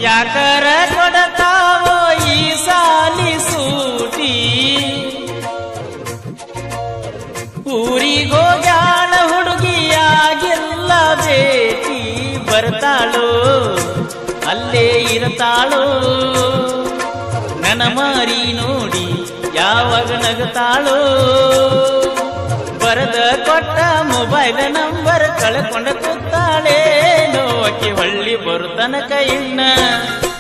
ಯಾಕರ ಕೊಡತಾವೋ ಈ ಸಾಲಿ ಸೂಟಿ ಊರಿಗೋಗ್ಯಾಳ ಹುಡುಗಿಯಾಗಿಲ್ಲ ಬೇಟಿ ಬರ್ತಾಳೋ ಅಲ್ಲೇ ಇರತಾಳೋ ನನ್ನ ಮಾರಿ ನೋಡಿ ಯಾವಾಗ ನಗತಾಳೋ ಬರದ ಕೊಟ್ಟ ಮೊಬೈಲ್ ನಂಬರ್ ಕಳ್ಕೊಂಡ ಕೂತಾಳೇನೋ ಆಕಿ ಹೊಳ್ಳಿ ಬರುತನಕ ಇನ್ನ